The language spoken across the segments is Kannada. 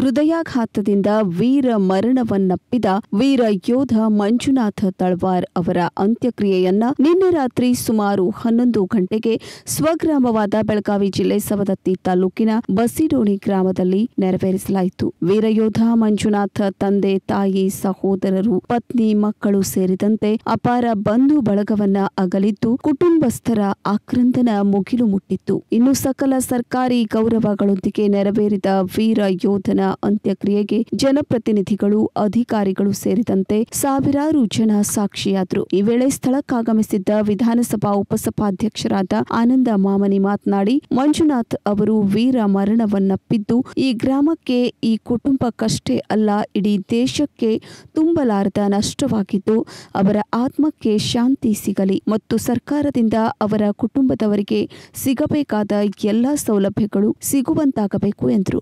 ಹೃದಯಾಘಾತದಿಂದ ವೀರ ಮರಣವನ್ನಪ್ಪಿದ ವೀರ ಯೋಧ ಮಂಜುನಾಥ ತಳವಾರ್ ಅವರ ಅಂತ್ಯಕ್ರಿಯೆಯನ್ನ ನಿನ್ನೆ ರಾತ್ರಿ ಸುಮಾರು ಹನ್ನೊಂದು ಗಂಟೆಗೆ ಸ್ವಗ್ರಾಮವಾದ ಬೆಳಗಾವಿ ಜಿಲ್ಲೆ ಸವದತ್ತಿ ತಾಲೂಕಿನ ಬಸಿಡೋಣಿ ಗ್ರಾಮದಲ್ಲಿ ನೆರವೇರಿಸಲಾಯಿತು ವೀರಯೋಧ ಮಂಜುನಾಥ ತಂದೆ ತಾಯಿ ಸಹೋದರರು ಪತ್ನಿ ಮಕ್ಕಳು ಸೇರಿದಂತೆ ಅಪಾರ ಬಂಧು ಬಳಗವನ್ನ ಅಗಲಿದ್ದು ಕುಟುಂಬಸ್ಥರ ಆಕ್ರಂದನ ಮುಗಿಲು ಮುಟ್ಟಿತ್ತು ಇನ್ನು ಸಕಲ ಸರ್ಕಾರಿ ಗೌರವಗಳೊಂದಿಗೆ ನೆರವೇರಿದ ವೀರ ಯೋಧನ ಅಂತ್ಯಕ್ರಿಯೆಗೆ ಜನಪ್ರತಿನಿಧಿಗಳು ಅಧಿಕಾರಿಗಳು ಸೇರಿದಂತೆ ಸಾವಿರಾರು ಜನ ಸಾಕ್ಷಿಯಾದರು ಈ ವೇಳೆ ಸ್ಥಳಕ್ಕಾಗಮಿಸಿದ್ದ ವಿಧಾನಸಭಾ ಉಪಸಭಾಧ್ಯಕ್ಷರಾದ ಆನಂದ ಮಾಮನಿ ಮಾತನಾಡಿ ಮಂಜುನಾಥ್ ಅವರು ವೀರ ಮರಣವನ್ನಪ್ಪಿದ್ದು ಈ ಗ್ರಾಮಕ್ಕೆ ಈ ಕುಟುಂಬಕ್ಕಷ್ಟೇ ಅಲ್ಲ ಇಡೀ ದೇಶಕ್ಕೆ ತುಂಬಲಾರದ ನಷ್ಟವಾಗಿದ್ದು ಅವರ ಆತ್ಮಕ್ಕೆ ಶಾಂತಿ ಸಿಗಲಿ ಮತ್ತು ಸರ್ಕಾರದಿಂದ ಅವರ ಕುಟುಂಬದವರಿಗೆ ಸಿಗಬೇಕಾದ ಎಲ್ಲ ಸೌಲಭ್ಯಗಳು ಸಿಗುವಂತಾಗಬೇಕು ಎಂದರು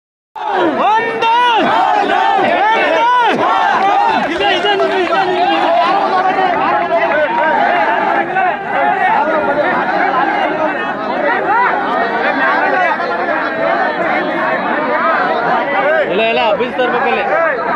ಇಲ್ಲ ಇಲ್ಲ ಬೀಜ ತರ್ಬೇಕಲ್ಲಿ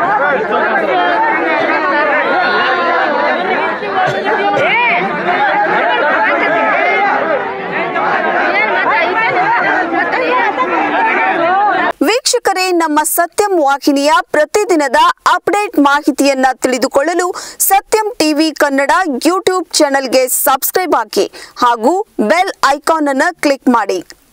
ವೀಕ್ಷಕರೇ ನಮ್ಮ ಸತ್ಯಂ ವಾಹಿನಿಯ ಪ್ರತಿದಿನದ ಅಪ್ಡೇಟ್ ಮಾಹಿತಿಯನ್ನ ತಿಳಿದುಕೊಳ್ಳಲು ಸತ್ಯಂ ಟಿವಿ ಕನ್ನಡ ಯೂಟ್ಯೂಬ್ ಚಾನೆಲ್ಗೆ ಸಬ್ಸ್ಕ್ರೈಬ್ ಹಾಕಿ ಹಾಗೂ ಬೆಲ್ ಐಕಾನ್ ಅನ್ನು ಕ್ಲಿಕ್ ಮಾಡಿ